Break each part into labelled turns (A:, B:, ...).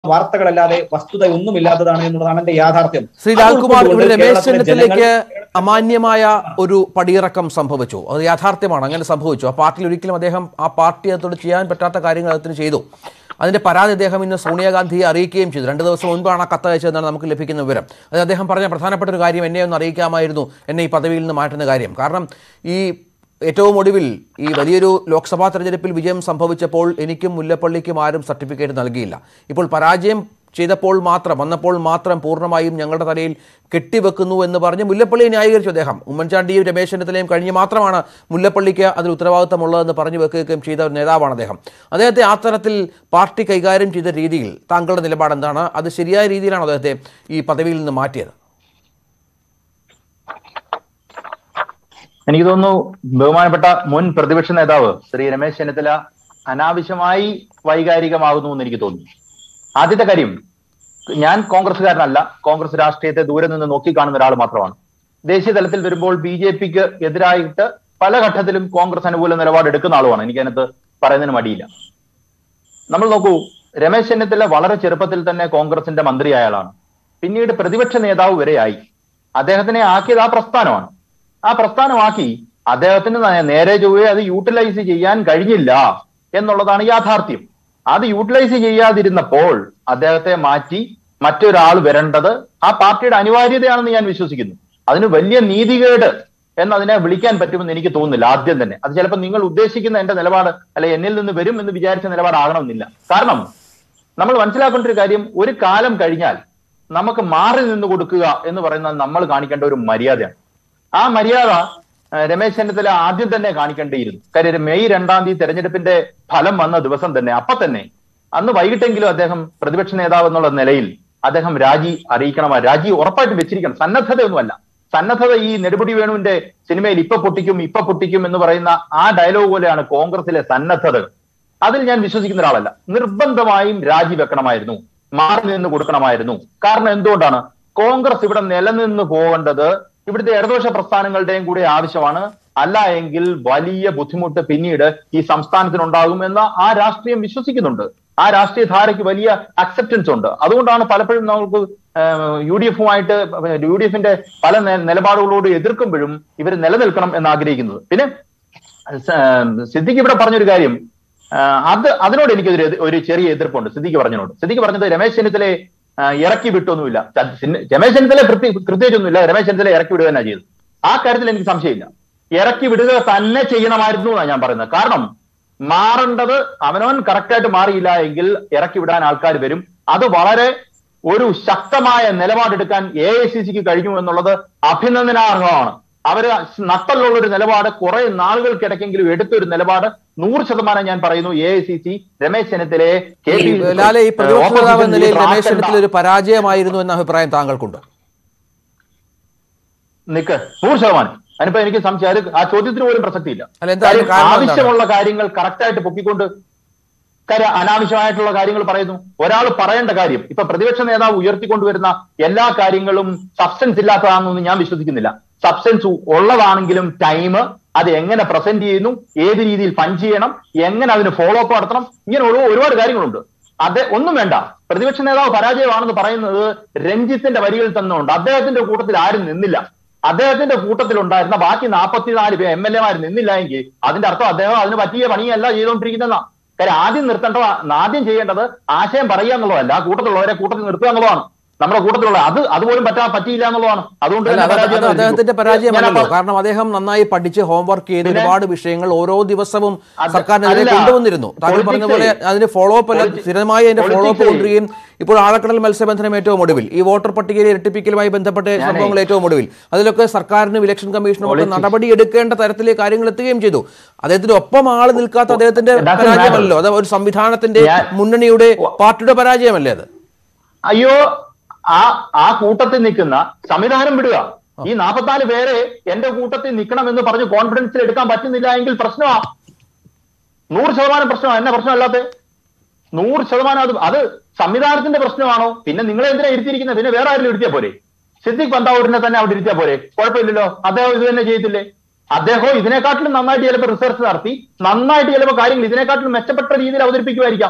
A: വാർത്തകളല്ലാതെ വസ്തുത ഒന്നുമില്ലാത്തതാണ് എന്നുള്ളതാണ് എന്റെ യാഥാർത്ഥ്യം
B: ശ്രീ
A: അത്
B: ലാൽകുമാർ ഇവിടെ
A: ഉൾക്കൊണ്ടുകൊണ്ട്
B: രമേശ്
A: കേരളത്തിലെ
B: ചെന്നിത്തലയ്ക്ക്
A: ജനങ്ങൾ-
B: അമാന്യമായ ഒരു പടിയിറക്കം സംഭവിച്ചു അത് യാഥാർത്ഥ്യമാണ് അങ്ങനെ സംഭവിച്ചു ആ പാർട്ടിയിൽ ഒരിക്കലും അദ്ദേഹം ആ പാർട്ടി അതോട് ചെയ്യാൻ പറ്റാത്ത കാര്യങ്ങൾ അദ്ദേഹത്തിന് ചെയ്തു അതിന്റെ പരാതി അദ്ദേഹം ഇന്ന് സോണിയാഗാന്ധിയെ അറിയിക്കുകയും ചെയ്തു രണ്ട് ദിവസം മുൻപാണ് ആ കത്ത് അയച്ചതെന്നാണ് നമുക്ക് ലഭിക്കുന്ന വിവരം അത് അദ്ദേഹം പറഞ്ഞ പ്രധാനപ്പെട്ട ഒരു കാര്യം എന്നെ ഒന്ന് അറിയിക്കാമായിരുന്നു എന്നെ ഈ പദവിയിൽ നിന്ന് മാറ്റുന്ന കാര്യം കാരണം ഈ ഏറ്റവും ഒടുവിൽ ഈ വലിയൊരു ലോക്സഭാ തെരഞ്ഞെടുപ്പിൽ വിജയം സംഭവിച്ചപ്പോൾ എനിക്കും മുല്ലപ്പള്ളിക്കും ആരും സർട്ടിഫിക്കറ്റ് നൽകിയില്ല ഇപ്പോൾ പരാജയം ചെയ്തപ്പോൾ മാത്രം വന്നപ്പോൾ മാത്രം പൂർണ്ണമായും ഞങ്ങളുടെ തലയിൽ കെട്ടിവെക്കുന്നു എന്ന് പറഞ്ഞ് മുല്ലപ്പള്ളിയെ ന്യായീകരിച്ചു അദ്ദേഹം ഉമ്മൻചാണ്ടിയും രമേശ് ചെന്നിത്തലയും കഴിഞ്ഞ് മാത്രമാണ് മുല്ലപ്പള്ളിക്ക് അതിൽ ഉത്തരവാദിത്തമുള്ളതെന്ന് പറഞ്ഞു വെക്കുകയും ചെയ്ത ഒരു നേതാവാണ് അദ്ദേഹം അദ്ദേഹത്തെ ആ തരത്തിൽ പാർട്ടി കൈകാര്യം ചെയ്ത രീതിയിൽ താങ്കളുടെ നിലപാട് എന്താണ് അത് ശരിയായ രീതിയിലാണ് അദ്ദേഹത്തെ ഈ പദവിയിൽ നിന്ന് മാറ്റിയത്
C: എനിക്ക് തോന്നുന്നു ബഹുമാനപ്പെട്ട മുൻ പ്രതിപക്ഷ നേതാവ് ശ്രീ രമേശ് ചെന്നിത്തല അനാവശ്യമായി വൈകാരികമാകുന്നു എന്ന് എനിക്ക് തോന്നുന്നു ആദ്യത്തെ കാര്യം ഞാൻ കോൺഗ്രസ്സുകാരനല്ല കോൺഗ്രസ് രാഷ്ട്രീയത്തെ ദൂരെ നിന്ന് നോക്കിക്കാണുന്ന ഒരാൾ മാത്രമാണ് ദേശീയ തലത്തിൽ വരുമ്പോൾ ബി ജെ പിക്ക് എതിരായിട്ട് പല ഘട്ടത്തിലും കോൺഗ്രസ് അനുകൂല നിലപാട് എടുക്കുന്ന ആളുമാണ് എനിക്ക് അതിനകത്ത് പറയുന്നതിന് മടിയില്ല നമ്മൾ നോക്കൂ രമേശ് ചെന്നിത്തല വളരെ ചെറുപ്പത്തിൽ തന്നെ കോൺഗ്രസിന്റെ മന്ത്രിയായ ആളാണ് പിന്നീട് പ്രതിപക്ഷ നേതാവ് വരെയായി അദ്ദേഹത്തിനെ ആക്കിയത് ആ പ്രസ്ഥാനമാണ് ആ പ്രസ്ഥാനമാക്കി അദ്ദേഹത്തിന് നേ- നേരെ ചൊവ്വേ അത് യൂട്ടിലൈസ് ചെയ്യാൻ കഴിഞ്ഞില്ല എന്നുള്ളതാണ് യാഥാർത്ഥ്യം അത് യൂട്ടിലൈസ് ചെയ്യാതിരുന്നപ്പോൾ അദ്ദേഹത്തെ മാറ്റി മറ്റൊരാൾ വരേണ്ടത് ആ പാർട്ടിയുടെ അനിവാര്യതയാണെന്ന് ഞാൻ വിശ്വസിക്കുന്നു അതിന് വലിയ നീതികേട് എന്നതിനെ വിളിക്കാൻ പറ്റുമെന്ന് എനിക്ക് തോന്നുന്നില്ല ആദ്യം തന്നെ അത് ചിലപ്പോൾ നിങ്ങൾ ഉദ്ദേശിക്കുന്ന എന്റെ നിലപാട് അല്ലെ എന്നിൽ നിന്ന് വരും എന്ന് വിചാരിച്ച നിലപാടാകണമെന്നില്ല കാരണം നമ്മൾ മനസ്സിലാക്കേണ്ട ഒരു കാര്യം ഒരു കാലം കഴിഞ്ഞാൽ നമുക്ക് മാറി നിന്ന് കൊടുക്കുക എന്ന് പറയുന്നത് നമ്മൾ കാണിക്കേണ്ട ഒരു മര്യാദയാണ് ആ മര്യാദ ആ, രമേശ് ചെന്നിത്തല ആദ്യം തന്നെ കാണിക്കേണ്ടിയിരുന്നു കാര്യം മെയ് രണ്ടാം തീയതി തെരഞ്ഞെടുപ്പിന്റെ ഫലം വന്ന ദിവസം തന്നെ അപ്പൊ തന്നെ അന്ന് വൈകിട്ടെങ്കിലും അദ്ദേഹം പ്രതിപക്ഷ നേതാവ് എന്നുള്ള നിലയിൽ അദ്ദേഹം രാജി അറിയിക്കണമായി രാജി ഉറപ്പായിട്ടും വെച്ചിരിക്കണം സന്നദ്ധതയൊന്നുമല്ല സന്നദ്ധത ഈ നെടുപടി വേണുവിന്റെ സിനിമയിൽ ഇപ്പൊ പൊട്ടിക്കും ഇപ്പൊ പൊട്ടിക്കും എന്ന് പറയുന്ന ആ ഡയലോഗ് പോലെയാണ് കോൺഗ്രസിലെ സന്നദ്ധതകൾ അതിൽ ഞാൻ വിശ്വസിക്കുന്ന ഒരാളല്ല നിർബന്ധമായും രാജിവെക്കണമായിരുന്നു മാറി നിന്ന് കൊടുക്കണമായിരുന്നു കാരണം എന്തുകൊണ്ടാണ് കോൺഗ്രസ് ഇവിടെ നിലനിന്ന് പോകേണ്ടത് ഇവിടുത്തെ ഇടതുപക്ഷ പ്രസ്ഥാനങ്ങളുടെയും കൂടി ആവശ്യമാണ് അല്ല എങ്കിൽ വലിയ ബുദ്ധിമുട്ട് പിന്നീട് ഈ സംസ്ഥാനത്തിനുണ്ടാകും എന്ന് ആ രാഷ്ട്രീയം വിശ്വസിക്കുന്നുണ്ട് ആ രാഷ്ട്രീയ ധാരയ്ക്ക് വലിയ അക്സെപ്റ്റൻസ് ഉണ്ട് അതുകൊണ്ടാണ് പലപ്പോഴും നമുക്ക് യു ഡി എഫുമായിട്ട് യു ഡി എഫിന്റെ പല നെ- നിലപാടുകളോട് എതിർക്കുമ്പോഴും ഇവർ നിലനിൽക്കണം എന്ന് ആഗ്രഹിക്കുന്നത് പിന്നെ സ- സിദ്ദിഖ് ഇവിടെ പറഞ്ഞൊരു കാര്യം ആ, അത് അതിനോട് എനിക്കൊരു എതി- ഒരു ചെറിയ എതിർപ്പുണ്ട് സിദ്ദിഖ് പറഞ്ഞതിനോട് സിദ്ദിഖ് പറഞ്ഞത് രമേശ് ചെന്നിത്തലയെ ആ, ഇറക്കി വിട്ടൊന്നുമില്ല ച- സിന്ന- രമേശ് ചെന്നിത്തല കൃത്യ കൃത്യമായിട്ടൊന്നുമില്ല രമേശ് ചെന്നിത്തല ഇറക്കി വിടുക തന്നെ ചെയ്തു ആ കാര്യത്തിൽ എനിക്ക് സംശയമില്ല ഇറക്കി വിടുക തന്നെ ചെയ്യണമായിരുന്നു എന്നാണ് ഞാൻ പറയുന്നത് കാരണം മാറേണ്ടത് അവനവൻ കറക്റ്റായിട്ട് മാറിയില്ല എങ്കിൽ ഇറക്കി വിടാൻ ആൾക്കാർ വരും അത് വളരെ ഒരു ശക്തമായ നിലപാടെടുക്കാൻ എ ഐ സി സിക്ക് കഴിഞ്ഞു എന്നുള്ളത് അഭിനന്ദനാർഹമാണ് അവര് നട്ടലുള്ള ഒരു നിലപാട് കുറെ നാളുകൾക്കിടയ്ക്കെങ്കിലും എടുത്തൊരു നിലപാട് നൂറ് ശതമാനം ഞാൻ പറയുന്നു A I C C Ramesh ചെന്നിത്തലയെ കെ
B: ഈ
C: പി
B: ലാലെ ഈ പ്രതിപക്ഷ
C: ഓപ്പോസിഷൻ
B: നേതാവ് എന്ന നിലയിൽ
C: ലീഡർ
B: രമേശ്
C: ആക്കണ്ട.
B: ചെന്നിത്തല ഒരു പരാജയമായിരുന്നു എന്ന അഭിപ്രായം താങ്കൾക്കുണ്ട്
C: നിക്ക് നൂറ് ശതമാനം അതിനിപ്പോ എനിക്ക് സംശയം അത് ആ ചോദ്യത്തിന് പോലും പ്രസക്തിയില്ല
B: അല്ല, എന്താ അതിന്
C: കാര്യം
B: കാരണം എന്താണ്?
C: ആവശ്യമുള്ള കാര്യങ്ങൾ കറക്റ്റായിട്ട് പൊക്കിക്കൊണ്ട് കാര്യം അനാവശ്യമായിട്ടുള്ള കാര്യങ്ങൾ പറയുന്നു ഒരാൾ പറയേണ്ട കാര്യം ഇപ്പൊ പ്രതിപക്ഷ നേതാവ് ഉയർത്തിക്കൊണ്ടുവരുന്ന എല്ലാ കാര്യങ്ങളും സബ്സ്റ്റൻസ് ഇല്ലാത്തതാണെന്നൊന്നും ഞാൻ വിശ്വസിക്കുന്നില്ല സബ്സ്റ്റൻസ് ഉള്ളതാണെങ്കിലും ടൈം അത് എങ്ങനെ പ്രസന്റ് ചെയ്യുന്നു ഏത് രീതിയിൽ പഞ്ച് ചെയ്യണം എങ്ങനെ അതിന് ഫോളോ അപ്പ് നടത്തണം ഇങ്ങനെയുള്ള ഒരുപാട് കാര്യങ്ങളുണ്ട് അത് ഒന്നും വേണ്ട പ്രതിപക്ഷ നേതാവ് പരാജയമാണെന്ന് പറയുന്നത് രഞ്ജിത്തിന്റെ വരികളിൽ തന്നുകൊണ്ട് അദ്ദേഹത്തിന്റെ കൂട്ടത്തിൽ ആരും നിന്നില്ല അദ്ദേഹത്തിന്റെ കൂട്ടത്തിൽ ഉണ്ടായിരുന്ന ബാക്കി നാൽപ്പത്തിനാല് പേർ എം എൽ എമാർ നിന്നില്ല എങ്കിൽ അതിന്റെ അർത്ഥം അദ്ദേഹം അതിന് പറ്റിയ പണിയല്ല ചെയ്തുകൊണ്ടിരിക്കുന്ന കാര്യം ആദ്യം നിർത്തേണ്ടത് ആദ്യം ചെയ്യേണ്ടത് ആശയം പറയുക എന്നുള്ളതല്ല ആ കൂട്ടത്തിലുള്ളവരെ കൂട്ടത്തിൽ നിർത്തുക എന്നുള്ളതാണ് നമ്മുടെ കൂട്ടത്തിലുള്ള അത് അതുപോലും പറ്റാ പറ്റിയില്ല എന്നുള്ളതാണ് അതുകൊണ്ട്
B: അല്ല
C: തന്നെ
B: അത്
C: പരാജയം
B: അത്
C: എന്ന്
B: അദ്ദേഹത്തിന്റെ
C: വിളിച്ചു.
B: പരാജയമല്ലല്ലോ
C: ഞാൻ
B: കാരണം അദ്ദേഹം നന്നായി പഠിച്ച് ഹോംവർക്ക് ചെയ്ത്
C: പിന്നെ?
B: ഒരുപാട് വിഷയങ്ങൾ ഓരോ ദിവസവും
C: അത്
B: സർക്കാരിനെതിരെ
C: അല്ല.
B: കൊണ്ടുവന്നിരുന്നു താങ്കൾ പറഞ്ഞ പോലെ
C: Politics
B: അതിന് ഫോളോ അപ്പ് അല്ല
C: Politics
B: സ്ഥിരമായി അതിന്റെ ഫോളോ അപ്പ്
C: Politics
B: കൊണ്ടുവരികയും ഇപ്പോൾ ആഴക്കടൽ മത്സ്യബന്ധനം ഏറ്റവും ഒടുവിൽ ഈ വോട്ടർ പട്ടികയിലെ ഇരട്ടിപ്പിക്കലുമായി ബന്ധപ്പെട്ട സംഭവങ്ങൾ ഏറ്റവും ഒടുവിൽ അതിലൊക്കെ സർക്കാരിനും ഇലക്ഷൻ കമ്മീഷനും ഒക്കെ
C: Politics.
B: നടപടി എടുക്കേണ്ട തരത്തിലേക്ക് കാര്യങ്ങൾ എത്തുകയും ചെയ്തു അദ്ദേഹത്തിന്റെ ഒപ്പം ആള് നിൽക്കാത്ത അദ്ദേഹത്തിന്റെ
C: It doesn't
B: പരാജയമല്ലോ അത് ഒരു സംവിധാനത്തിന്റെ
C: ഞാൻ-
B: മുന്നണിയുടെ പാർട്ടിയുടെ പരാജയമല്ലേ അത്
C: അയ്യോ ആ ആ കൂട്ടത്തിൽ നിൽക്കുന്ന സംവിധാനം വിടുക ഈ നാൽപ്പത്തിനാല് പേരെ എന്റെ കൂട്ടത്തിൽ നിൽക്കണം എന്ന് പറഞ്ഞ് കോൺഫിഡൻസിൽ എടുക്കാൻ പറ്റുന്നില്ല എങ്കിൽ പ്രശ്നമാ നൂറ് ശതമാനം പ്രശ്നമാണ് എന്നെ പ്രശ്നമല്ലാത്ത നൂറ് ശതമാനം അത് അത് സംവിധാനത്തിന്റെ പ്രശ്നമാണോ പിന്നെ നിങ്ങളെ എന്തിനാ ഇരുത്തിയിരിക്കുന്നത് പിന്നെ വേറെ ആരെങ്കിലും ഇരുത്തിയാ പോരെ സിദ്ദിഖ് പന്താവൂരിനെ തന്നെ അവിടെ ഇരുത്തിയാ പോരെ കുഴപ്പമില്ലല്ലോ അദ്ദേഹം ഇത് തന്നെ ചെയ്യത്തില്ലേ അദ്ദേഹം ഇതിനെക്കാട്ടിലും നന്നായിട്ട് ചിലപ്പോൾ റിസർച്ച് നടത്തി നന്നായിട്ട് ചിലപ്പോൾ കാര്യങ്ങൾ ഇതിനെക്കാട്ടിലും മെച്ചപ്പെട്ട രീതിയിൽ അവതരിപ്പിക്കുമായിരിക്കാം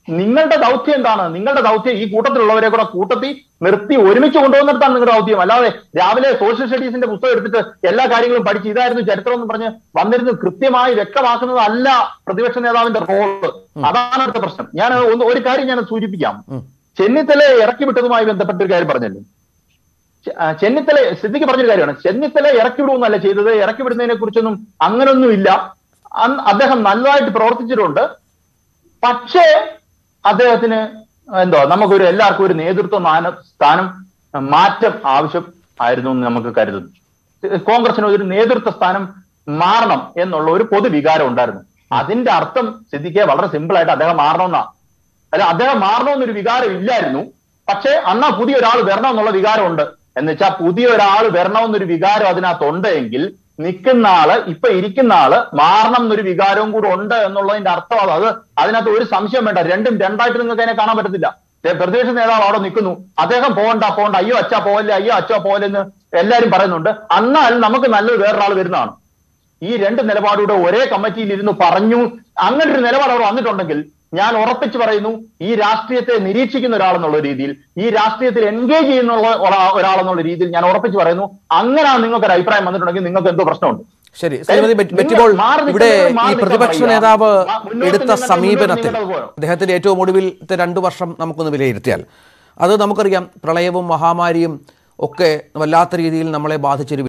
C: നിങ്ങളുടെ ദൗത്യം എന്താണ് നിങ്ങളുടെ ദൗത്യം ഈ കൂട്ടത്തിലുള്ളവരെ കൂടെ കൂട്ടത്തിൽ നിർത്തി ഒരുമിച്ച് കൊണ്ടുവന്നിടത്താണ് നിങ്ങളുടെ ദൗത്യം അല്ലാതെ രാവിലെ സോഷ്യൽ സ്റ്റഡീസിന്റെ പുസ്തകം എടുത്തിട്ട് എല്ലാ കാര്യങ്ങളും പഠിച്ച് ഇതായിരുന്നു ചരിത്രം എന്ന് പറഞ്ഞ് വന്നിരുന്ന് കൃത്യമായി വ്യക്തമാക്കുന്നത് അല്ല പ്രതിപക്ഷ നേതാവിന്റെ റോള് അതാണ് അടുത്ത പ്രശ്നം ഞാൻ ഒന്ന് ഒരു കാര്യം ഞാൻ സൂചിപ്പിക്കാം ചെന്നിത്തല ഇറക്കി വിട്ടതുമായി ബന്ധപ്പെട്ട ഒരു കാര്യം പറഞ്ഞല്ലോ ചെ- ആ, ചെന്നിത്തല സിദ്ദിഖ് പറഞ്ഞൊരു കാര്യമാണ് ചെന്നിത്തല ഇറക്കി വിടുമെന്നല്ല ചെയ്തത് ഇറക്കി വിടുന്നതിനെ കുറിച്ചൊന്നും അങ്ങനൊന്നും ഇല്ല അന്ന് അദ്ദേഹം നല്ലതായിട്ട് പ്രവർത്തിച്ചിട്ടുണ്ട് പക്ഷേ അദ്ദേഹത്തിന് എന്തോ നമുക്കൊരു എല്ലാവർക്കും ഒരു നേതൃത്വ മാന സ്ഥാനം ആ, മാറ്റം ആവശ്യം ആയിരുന്നു എന്ന് നമുക്ക് കരുതുന്നു കോൺഗ്രസിന് ഒരു നേതൃത്വ സ്ഥാനം മാറണം എന്നുള്ള ഒരു പൊതുവികാരം ഉണ്ടായിരുന്നു അതിന്റെ അർത്ഥം സിദ്ദിഖെ വളരെ സിമ്പിൾ ആയിട്ട് അദ്ദേഹം മാറണമെന്നാണ് അല്ല അദ്ദേഹം മാറണമെന്നൊരു വികാരം ഇല്ലായിരുന്നു പക്ഷേ അന്നാ പുതിയ ഒരാൾ വരണം എന്നുള്ള വികാരമുണ്ട് എന്ന് വെച്ചാൽ പുതിയ ഒരാൾ വരണമെന്നൊരു വികാരം അതിനകത്തുണ്ട് എങ്കിൽ നിൽക്കുന്ന ആള് ഇപ്പൊ ഇരിക്കുന്ന ആള് മാറണം എന്നൊരു വികാരവും കൂടെ ഉണ്ട് എന്നുള്ളതിന്റെ അർത്ഥം അത് അത് അതിനകത്ത് ഒരു സംശയം വേണ്ട രണ്ടും രണ്ടായിട്ട് നിങ്ങൾക്ക് അതിനെ കാണാൻ പറ്റത്തില്ല ദേ പ്രതിപക്ഷ നേതാവ് അവിടെ നിൽക്കുന്നു അദ്ദേഹം പോകണ്ട പോകണ്ട അയ്യോ അച്ഛാ പോകല്ലേ അയ്യോ അച്ഛാ പോകലെന്ന് എല്ലാരും പറയുന്നുണ്ട് എന്നാൽ നമുക്ക് നല്ലത് വേറൊരാൾ വരുന്നതാണ് ഈ രണ്ട് നിലപാടുകൂടെ ഒരേ കമ്മിറ്റിയിൽ ഇരുന്ന് പറഞ്ഞു അങ്ങനെ ഒരു നിലപാട് അവർ വന്നിട്ടുണ്ടെങ്കിൽ ഞാൻ ഉറപ്പിച്ചു പറയുന്നു ഈ രാഷ്ട്രീയത്തെ നിരീക്ഷിക്കുന്ന ഒരാളെന്നുള്ള രീതിയിൽ ഈ രാഷ്ട്രീയത്തിൽ എൻഗേജ് ചെയ്യുന്ന ഒരാ- ഒരാളെന്നുള്ള രീതിയിൽ ഞാൻ ഉറപ്പിച്ചു പറയുന്നു അങ്ങനെ നിങ്ങൾക്ക് ഒരു അഭിപ്രായം വന്നിട്ടുണ്ടെങ്കിൽ നിങ്ങൾക്ക് എന്തോ പ്രശ്നമുണ്ട്
B: ശരി ശ്രീമതി ബെറ്റ്-
C: നിങ്ങൾ
B: ബെറ്റിബോൾ
C: മാറി നിൽക്കുന്നത്
B: ഇവിടെ
C: മാറി
B: ഈ
C: നിൽക്കാൻ
B: പ്രതിപക്ഷ
C: പറയുക.
B: നേതാവ്
C: ആ, മുന്നോട്ട്
B: എടുത്ത
C: നിങ്ങൾ-
B: സമീപനത്തിൽ
C: മുന്നോട്ട് നിങ്ങൾ
B: അദ്ദേഹത്തിന്റെ ഏറ്റവും ഒടുവിലത്തെ രണ്ടു വർഷം നമുക്കൊന്ന് വിലയിരുത്തിയാൽ അത് നമുക്കറിയാം പ്രളയവും മഹാമാരിയും ഒക്കെ വല്ലാത്ത രീതിയിൽ നമ്മളെ ബാധിച്ചൊരു